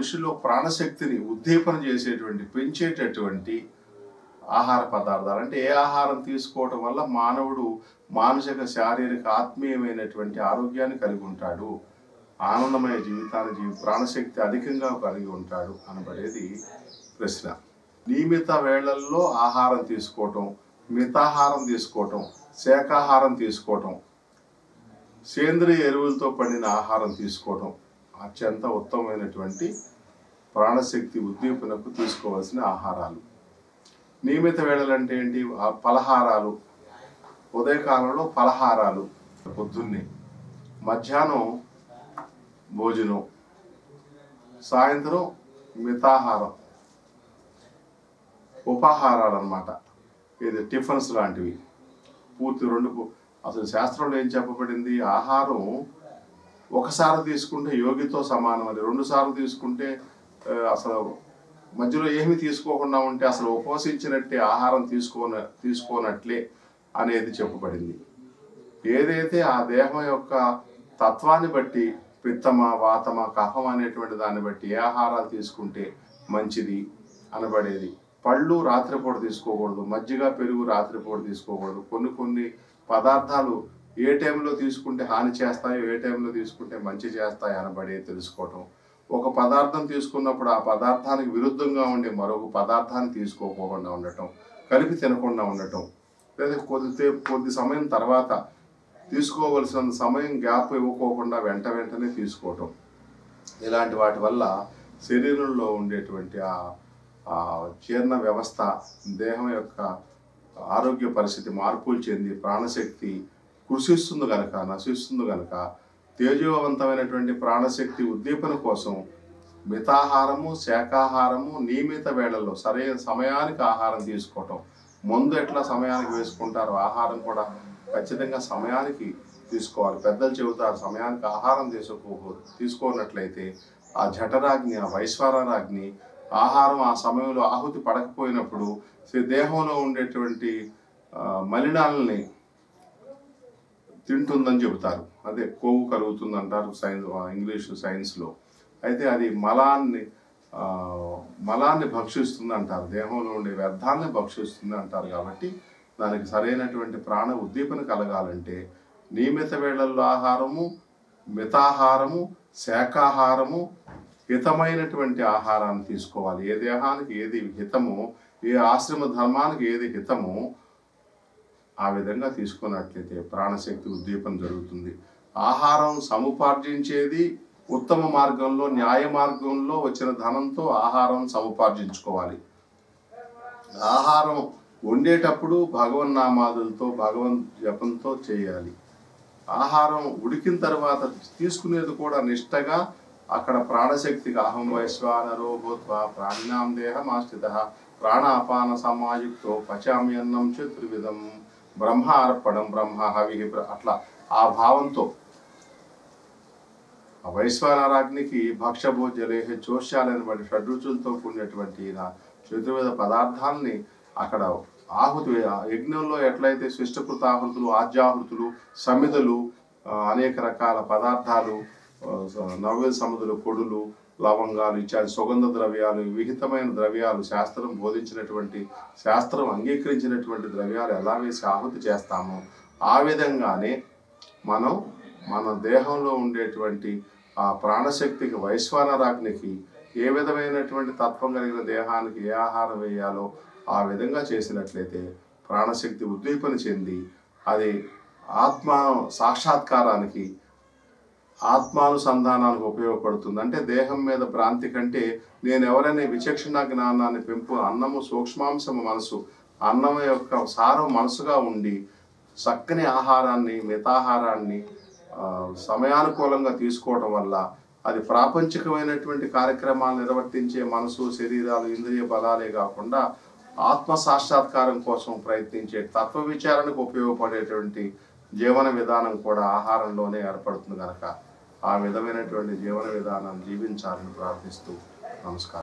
మనిషిలో ప్రాణశక్తిని ఉద్దీపన చేసేటువంటి పెంచేటటువంటి ఆహార పదార్థాలు అంటే ఏ ఆహారం తీసుకోవటం వల్ల మానవుడు మానసిక శారీరక ఆత్మీయమైనటువంటి ఆరోగ్యాన్ని కలిగి ఉంటాడు ఆనందమయ జీవితాన్ని జీవి ప్రాణశక్తి అధికంగా కలిగి ఉంటాడు అనబడేది ప్రశ్న నియమిత వేళల్లో ఆహారం తీసుకోవటం మితాహారం తీసుకోవటం శాకాహారం తీసుకోవటం సేంద్రియ ఎరువులతో పండిన ఆహారం తీసుకోవటం అత్యంత ఉత్తమమైనటువంటి ప్రాణశక్తి ఉద్దీపనకు తీసుకోవాల్సిన ఆహారాలు నియమిత వేళలు అంటే ఏంటి ఆ పలహారాలు ఉదయకాలంలో పలహారాలు పొద్దున్నే మధ్యాహ్నం భోజనం సాయంత్రం మితాహారం ఉపాహారాలు అన్నమాట ఇది టిఫిన్స్ లాంటివి పూర్తి రెండు పు- అసలు శాస్త్రంలో ఏం చెప్పబడింది ఆహారం ఒకసారి తీసుకుంటే యోగితో సమానం అని రెండు సార్లు తీసుకుంటే ఆ, అసలు మధ్యలో ఏమి తీసుకోకుండా ఉంటే అసలు ఉపవసించినట్టే ఆహారం తీసుకోన తీసుకోనట్లే అనేది చెప్పబడింది ఏదైతే ఆ దేహం యొక్క తత్వాన్ని బట్టి పిత్తమ వాతమ కఫం అనేటువంటి దాన్ని బట్టి ఏ ఆహారాలు తీసుకుంటే మంచిది అనబడేది పళ్ళు రాత్రిపూట తీసుకోకూడదు మజ్జిగ పెరుగు రాత్రిపూట తీసుకోకూడదు కొన్ని కొన్ని పదార్థాలు ఏ టైంలో తీసుకుంటే హాని చేస్తాయో ఏ టైంలో తీసుకుంటే మంచి చేస్తాయో అనబడేది తెలుసుకోవటం ఒక పదార్థం తీసుకున్నప్పుడు ఆ పదార్థానికి విరుద్ధంగా ఉండే మరొక పదార్థాన్ని తీసుకోకుండా ఉండటం కలిపి తినకుండా ఉండటం లేదా కొద్ది కొద్ది సమయం తర్వాత తీసుకోవలసిన సమయం గ్యాప్ ఇవ్వకోకుండా వెంట వెంటనే తీసుకోవటం ఇలాంటి వాటి వల్ల శరీరంలో ఉండేటువంటి ఆ ఆ జీర్ణ వ్యవస్థ దేహం యొక్క ఆరోగ్య పరిస్థితి మార్పులు చెంది ప్రాణశక్తి కృషిస్తుంది గనక నశిస్తుంది గనక తేజోవంతమైనటువంటి ప్రాణశక్తి ఉద్దీపన కోసం మితాహారము శాకాహారము నియమిత వేళల్లో సరైన సమయానికి ఆహారం తీసుకోవటం మందు ఎట్లా సమయానికి వేసుకుంటారో ఆహారం కూడా ఖచ్చితంగా సమయానికి తీసుకోవాలి పెద్దలు చెబుతారు సమయానికి ఆహారం తీసుకో తీసుకోనట్లయితే ఆ జఠరాగ్ని ఆ వైశ్వరాగ్ని ఆహారం ఆ సమయంలో ఆహుతి పడకపోయినప్పుడు సే- దేహంలో ఉండేటువంటి ఆ, మలినాలని తింటుందని చెబుతారు అదే కొవ్వు కలుగుతుంది అంటారు సైన్స్ ఇంగ్లీష్ సైన్స్లో అయితే అది మలాన్ని ఆ, మలాన్ని భక్షిస్తుంది అంటారు దేహంలో ఉండే వ్యర్థాన్ని భక్షిస్తుంది అంటారు కాబట్టి దానికి సరైనటువంటి ప్రాణ ఉద్దీపన కలగాలంటే నియమిత వేళల్లో ఆహారము మితాహారము శాకాహారము హితమైనటువంటి ఆహారాన్ని తీసుకోవాలి ఏ దేహానికి ఏది హితమో ఏ ఆశ్రమ ధర్మానికి ఏది హితమో ఆ విధంగా తీసుకున్నట్లయితే ప్రాణశక్తి ఉద్దీపన జరుగుతుంది ఆహారం సముపార్జించేది ఉత్తమ మార్గంలో న్యాయ మార్గంలో వచ్చిన ధనంతో ఆహారం సముపార్జించుకోవాలి ఆహారం వండేటప్పుడు భగవన్నామాదులతో భగవన్ జపంతో చేయాలి ఆహారం ఉడికిన తర్వాత తీసుకునేది కూడా నిష్టగా అక్కడ ప్రాణశక్తికి అహం వైశ్వానరో భూత్వా ప్రాణినాం దేహమాశ్రిత ప్రాణాపాన సమాయుక్తో పచామి అన్నం చతుర్విధం బ్రహ్మ అర్పణం బ్రహ్మ హవి అట్లా ఆ భావంతో ఆ వైశ్వానరాగ్నికి భక్షభోజలే చోష్యాలని బట్టి షడ్రుచులతో కూడినటువంటి నా చతుర్వేద పదార్థాలని అక్కడ ఆహుతి ఆ యజ్ఞంలో ఎట్లయితే శిష్టకృత ఆహుతులు ఆజ్యాహుతులు సమిధలు ఆ, అనేక రకాల పదార్థాలు ఆ, స- నవ్య సముద్రులు పొడులు లవంగాలు ఇత్యాది సుగంధ ద్రవ్యాలు విహితమైన ద్రవ్యాలు శాస్త్రం బోధించినటువంటి శాస్త్రం అంగీకరించినటువంటి ద్రవ్యాలు ఎలా వేసి ఆహుతి చేస్తామో ఆ విధంగానే మనం మన దేహంలో ఉండేటువంటి ఆ ప్రాణశక్తికి వైశ్వానరాగ్నికి ఏ విధమైనటువంటి తత్వం కలిగిన దేహానికి ఏ ఆహారం వేయాలో ఆ విధంగా చేసినట్లయితే ప్రాణశక్తి ఉద్దీపన చెంది అది ఆత్మ సాక్షాత్కారానికి ఆత్మానుసంధానానికి ఉపయోగపడుతుంది అంటే దేహం మీద భ్రాంతి కంటే నేను ఎవరైనా విచక్షణ జ్ఞానాన్ని పెంపు అన్నము సూక్ష్మాంశము మనసు అన్నం యొక్క సారం మనసుగా ఉండి చక్కని ఆహారాన్ని మితాహారాన్ని ఆ, సమయానుకూలంగా తీసుకోవడం వల్ల అది ప్రాపంచికమైనటువంటి కార్యక్రమాలు నిర్వర్తించే మనసు శరీరాలు ఇంద్రియ బలాలే కాకుండా ఆత్మ సాక్షాత్కారం కోసం ప్రయత్నించే తత్వ విచారణకు ఉపయోగపడేటువంటి జీవన విధానం కూడా ఆహారంలోనే ఏర్పడుతుంది కనుక ఆ విధమైనటువంటి జీవన విధానం జీవించాలని ప్రార్థిస్తూ నమస్కారం